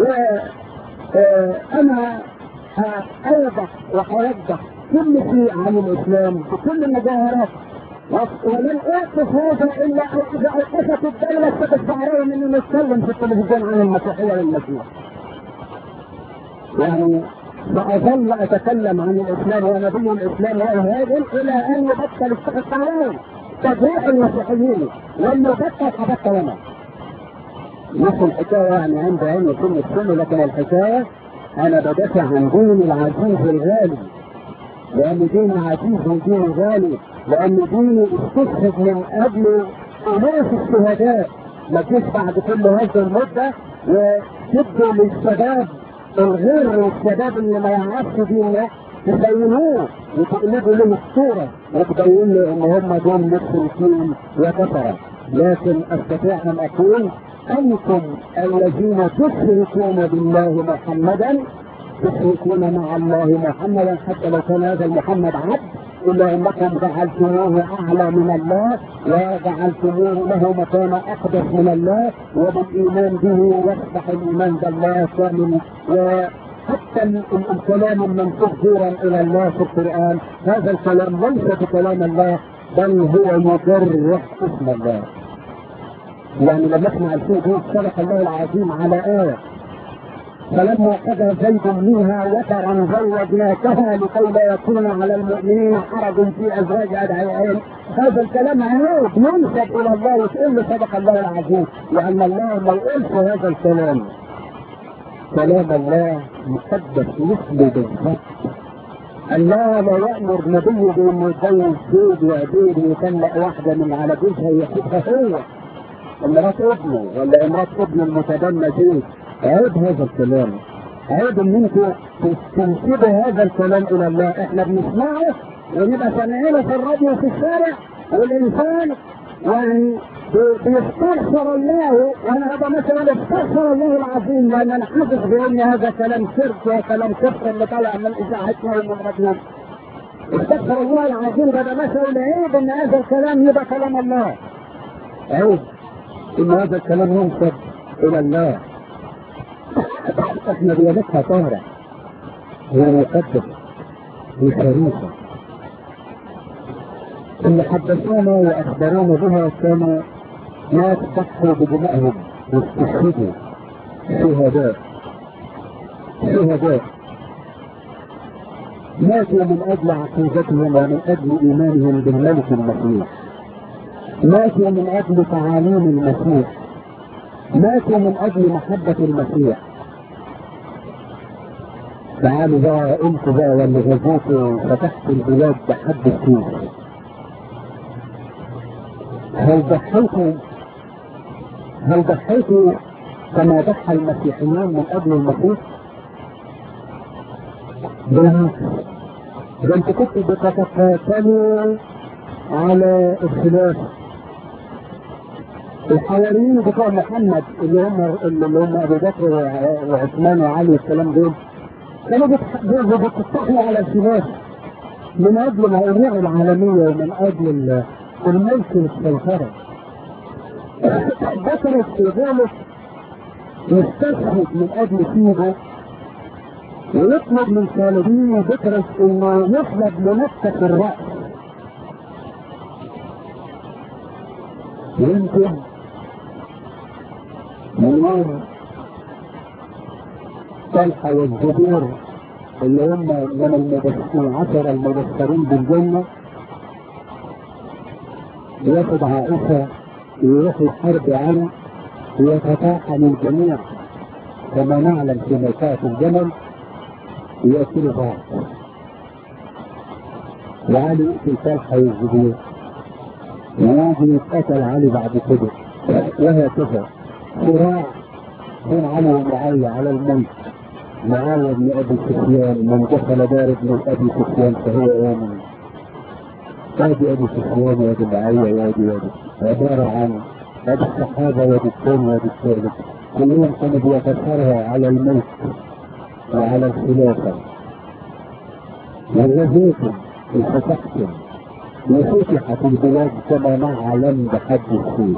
وانا اوضح وهوضح كل شيء عن الاسلام بكل المجاهرات ولن اعكس هذا الا اذا اوقفت الدوله الشيخ الشعراوي من انه يتكلم في التلفزيون عن المسيحيه والمسيح. يعني ساظل اتكلم عن الاسلام ونبي الاسلام وهاجم الى ان يبطل الشيخ الشعراوي تجريح المسيحيين لما يبطل هبطل انا. نفس الحكايه يعني عند عيني كل السنه لكن الحكايه انا بدافع عن دين العزيز الغالي لان دين عزيز ودين غالي لان ديني استشهد من اجل الاف الشهداء ما تجيش بعد كل هذه المده وتدوا للشباب الغير والشباب اللي ما يعرفش دينه تبينوه وتقلبوا له الصوره وتبين له ان هم دول مشركين وكفره لكن استطيع ان اقول انتم الذين تشركون بالله محمدا تشركون مع الله محمدا حتى لو كان هذا المحمد عبد إلا أنكم جعلتموه أعلى من الله وجعلتموه له مكان أقدس من الله وبالإيمان به يصبح الإيمان بالله كامل وحتى الكلام المنسوخ زورا إلى الله في القرآن هذا الكلام ليس بكلام الله بل هو يجرح اسم الله يعني لما اسمع الشيء دي صدق الله العظيم على آية فلما قضى زيد منها وترا زوجناكها لكي لا يكون على المؤمنين حرج في ازواج ادعيائهم هذا الكلام عيب ينسب الى الله وتقول له صدق الله العظيم لان الله ما يقولش هذا الكلام كلام الله مقدس مثله بالظبط الله لا يأمر نبيه بانه يتجوز زيد وعبيد ويطلق واحدة من على جوزها ياخدها هو مرات ابنه ولا مرات ابن المتبنى زيد عيب هذا الكلام عيب ان انتوا تنسبوا هذا الكلام الى الله احنا بنسمعه ونبقى سامعينه في الراديو في الشارع والانسان يعني بيستغفر الله وانا هذا مثلا استغفر الله العظيم لان انا حاسس بان هذا كلام شرك وكلام كفر اللي طالع من اذاعتنا ومن راديونا استغفر الله العظيم ده مثلا عيب ان هذا الكلام يبقى كلام الله عيب ان هذا الكلام ينسب الى الله احنا بيدتها طاهرة هي مقدس هي شريفة اللي حدثونا واخبرونا بها كانوا ناس ضحوا بدمائهم واستشهدوا شهداء شهداء ماتوا من اجل عقيدتهم ومن اجل ايمانهم بالملك المسيح ماتوا من اجل تعاليم المسيح ماتوا من اجل محبة المسيح تعالوا بقى انتوا بقى واللي غزوتوا فتحت البلاد بحد السيف هل ضحيتوا هل ضحيتوا كما ضحى المسيحيون من اجل المسيح؟ بالعكس ده انتوا كنتوا بتتقاتلوا على الخلاف الحواريين بتوع محمد اللي هم اللي هم ابو بكر وعثمان وعلي والكلام دول كانوا بيتفتحوا على الخلاف من اجل الامور العالميه ومن اجل الملك والسيطره بطرس في ذلك يستشهد من اجل سيده ويطلب من طالبين بطرس انه يطلب لنفسه الراس يمكن من يوم طلحة والزبير اللي هم من العشرة المبشرين بالجنة ياخد عائشة ويروح يحارب عنه ويتطاحن الجميع كما نعلم في موقعة الجمل ويأكلوا بعض وعلي يقتل طلحة والزبير ويجي يتقتل علي بعد كده وهكذا صراع بين علي ومعاوية على الملك معاوية بن ابي سفيان من دخل دار ابن ابي سفيان فهو امن ادي ابي سفيان وادي معاوية وادي وادي عبارة عن ادي الصحابة وادي الثاني وادي الثالث كلهم كانوا بيتسارعوا على الملك وعلى الخلافة وغزيتم وفتحتم وفتحت البلاد كما نعلم بحد السيف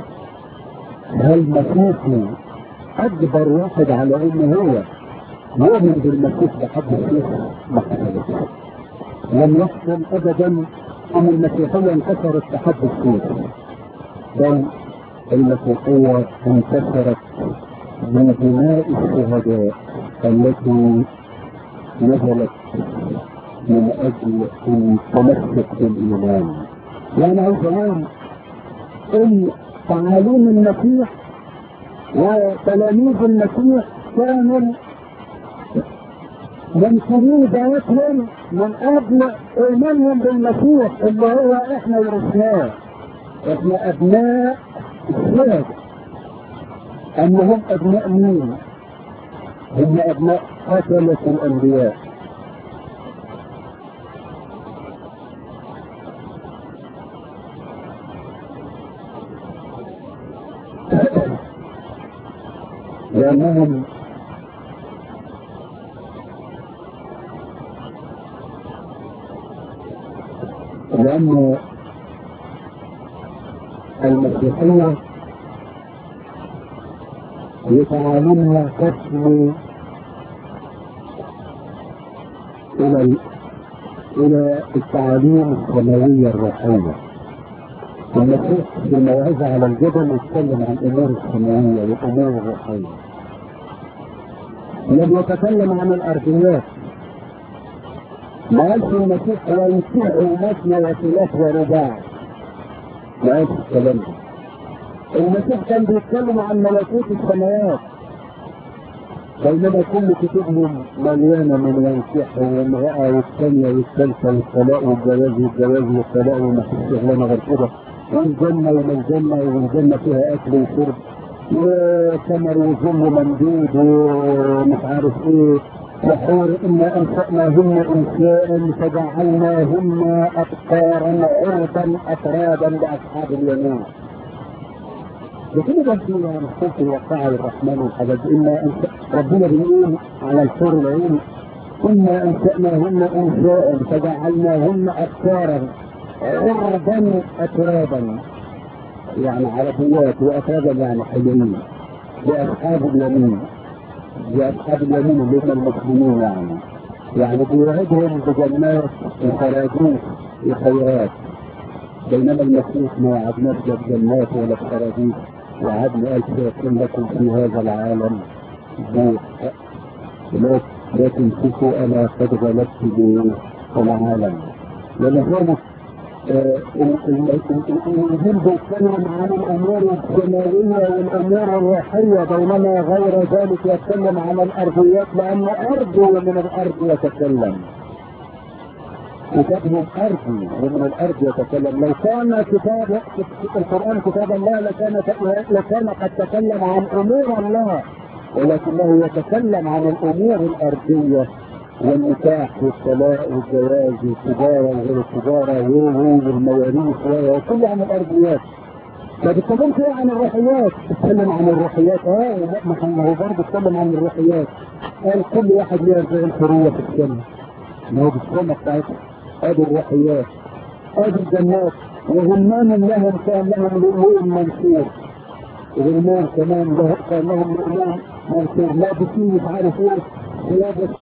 هل مسيحي اكبر واحد على انه هو يؤمن بالمسيح بحد السيف ما حصلش لم يحصل ابدا ان المسيحيه انتصرت بحد السيف بل المسيحيه انتصرت من دماء الشهداء التي نزلت من اجل التمسك بالايمان يعني عايز اقول ان تعاليم المسيح وتلاميذ المسيح كانوا منشرين ذاتهم من اجل ايمانهم بالمسيح اللي هو احنا ورثناه احنا ابناء الشهداء انهم ابناء مين؟ هم ابناء قتلة الانبياء لأنهم لأن المسيحية لتعاليمها تصل إلى إلى التعاليم السماوية الروحية. المسيح في الموعظة على الجبل يتكلم عن الأمور السماوية والأمور الروحية. لم يتكلم عن الأرضيات. ما قالش المسيح وينفعوا مثنى وثلاث ورباع. ما قالش الكلام ده. المسيح كان بيتكلم عن ملكوت السماوات بينما كل كتبهم مليانه من ينكحوا وامراه والثانيه والثالثه والطلاق والجواز والجواز والطلاق وما فيش شغلانه غير كده والجنه وما الجنه والجنه فيها اكل وشرب وثمر وظل ممدود ومش عارف ايه وحور انا انشاناهن انشاء فجعلناهن ابكارا عربا اترابا لاصحاب اليمين لكن في مخصوص الواقع الرحمن والحاجات إما أن ربنا بيقول على الحور العين إنا أنشأناهن إنشاء فجعلناهن أبكارا عربا أترابا يعني عربيات وأترابا يعني حلوين لأصحاب اليمين لأصحاب اليمين اللي هم المسلمين يعني يعني بيوعدهم بجنات وخراجيش وخيرات بينما المسيح ما وعدناش لا بجنات ولا بخراجيش وعدنا قال سيكون لكم في هذا العالم ضيق لا تمسكوا انا قد غلبت بالعالم لان هو الانجيل بيتكلم عن الامور السماويه والامور الروحيه بينما غير ذلك يتكلم عن الارضيات لان ارض ومن الارض يتكلم كتابه الارضي ومن الارض يتكلم لو كان كتاب القران كتاب الله لكان لكان قد تكلم عن امور الله ولكنه يتكلم عن الامور الارضيه والنكاح والطلاق والجواز والتجاره وغير التجاره والمواريث وكل عن الارضيات ما بتتكلمش ايه عن الروحيات بتتكلم عن الروحيات اه لا ما هو برضه بيتكلم عن الروحيات قال كل واحد ليه ارزاق الحريه في السنه ما هو بالسنه بتاعتها ادي الروحيات ادي الجنات وغلمان لهم كان لهم لؤلؤ منصور غلمان كمان كان لهم لؤلؤ منصور لابسين مش عارف ايه ثياب